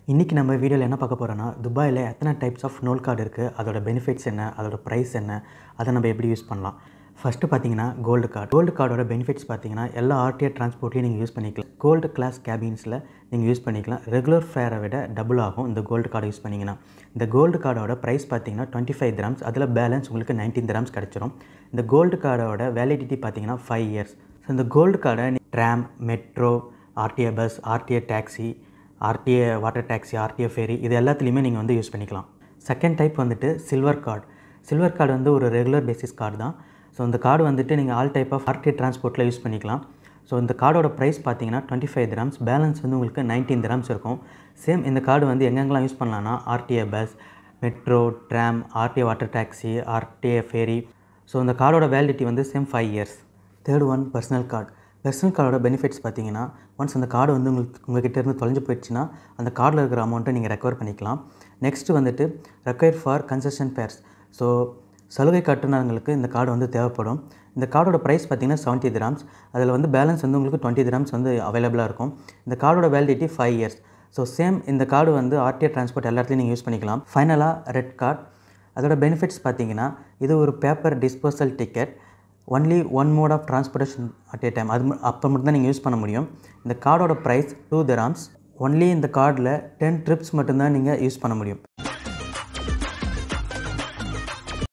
இன்றைக்கி நம்ம வீடியோவில் என்ன பார்க்க போகிறோன்னா துபாயில் எத்தனை டைப்ஸ் ஆஃப் நோல் கார்டு இருக்குது அதோட பெனிஃபிட்ஸ் என்ன அதோட ப்ரைஸ் என்ன அதை நம்ம எப்படி யூஸ் பண்ணலாம் ஃபஸ்ட்டு பார்த்தீங்கன்னா கோல்டு கார்டு கோல்டு கார்டோட பெனிஃபிட்ஸ் பார்த்தீங்கன்னா எல்லா ஆர்டிஆர் டிரான்ஸ்போர்ட்லையும் நீங்கள் யூஸ் பண்ணிக்கலாம் கோல்டு கிளாஸ் கேபின்ஸில் நீங்கள் யூஸ் பண்ணிக்கலாம் ரெகுலர் ஃபேரை விட டபுள் ஆகும் இந்த கோல்டு கார்டு யூஸ் பண்ணிங்கன்னா இந்த கோல்டு கார்டோட ப்ரைஸ் பார்த்தீங்கன்னா டுவெண்ட்டி ஃபைவ் கிராம்ஸ் அதில் பேலன்ஸ் உங்களுக்கு நைன்டீன் கிராம்ஸ் கிடச்சிரும் இந்த கோல்டு கார்டோட வேலிடிட்டி பார்த்தீங்கன்னா ஃபைவ் இயர்ஸ் ஸோ இந்த கோல்டு கார்டை tram metro RTA bus RTA taxi RTA water taxi RTA ferry இது எல்லாத்துலேயுமே நீங்கள் வந்து யூஸ் பண்ணிக்கலாம் செகண்ட் டைப் வந்துட்டு சில்வர் கார்டு சில்வர் கார்டு வந்து ஒரு ரெகுலர் பேசிஸ் கார்டு தான் ஸோ இந்த கார்டு வந்துட்டு நீங்கள் ஆல் டைப் ஆஃப் ஆர்டிஏ டிரான்ஸ்போர்ட்டில் யூஸ் பண்ணிக்கலாம் ஸோ இந்த கார்டோட ப்ரைஸ் பார்த்தீங்கன்னா டுவெண்ட்டி ஃபைவ் கிராம்ஸ் பேலன்ஸ் வந்து உங்களுக்கு நைன்டீன் கிராம்ஸ் இருக்கும் சேம் இந்த கார்டு வந்து எங்கெங்கெல்லாம் யூஸ் பண்ணலாம்னா RTA bus metro tram RTA water taxi RTA ferry so இந்த கார்டோட வேலிடிட்டி வந்து same five years third one personal card personal கார்டோட பெனிஃபிட்ஸ் பார்த்தீங்கன்னா ஒன்ஸ் அந்த கார்டு வந்து உங்களுக்கு உங்ககிட்ட இருந்து தொலைஞ்சு போயிடுச்சுன்னா அந்த கார்டில் இருக்கிற அமௌண்ட்டை நீங்கள் ரெக்கவர் பண்ணிக்கலாம் நெக்ஸ்ட்டு வந்துட்டு require for concession fares so சலுகை கட்டுனவங்களுக்கு இந்த கார்டு வந்து தேவைப்படும் இந்த கார்டோட ப்ரைஸ் பார்த்தீங்கன்னா செவன்ட்டி கிராம்ஸ் அதில் வந்து பேலன்ஸ் வந்து உங்களுக்கு டுவெண்ட்டி கிராம்ஸ் வந்து அவைலபிளாக இருக்கும் இந்த கார்டோட validity five years so same இந்த கார்டு வந்து ஆர்டிஏ டிரான்ஸ்போர்ட் எல்லாத்துலேயும் நீங்கள் யூஸ் பண்ணிக்கலாம் ஃபைனலாக ரெட் கார்டு அதோட பெனிஃபிட்ஸ் பார்த்தீங்கன்னா இது ஒரு paper disposal ticket only one mode of transportation at a time அது ம- அப்போ மட்டும் தான் நீங்கள் யூஸ் பண்ண முடியும் இந்த கார்டோட ப்ரைஸ் டூ திராம்ஸ் ஒன்லி இந்த கார்டில் டென் ட்ரிப்ஸ் மட்டும்தான் நீங்கள் யூஸ் பண்ண முடியும்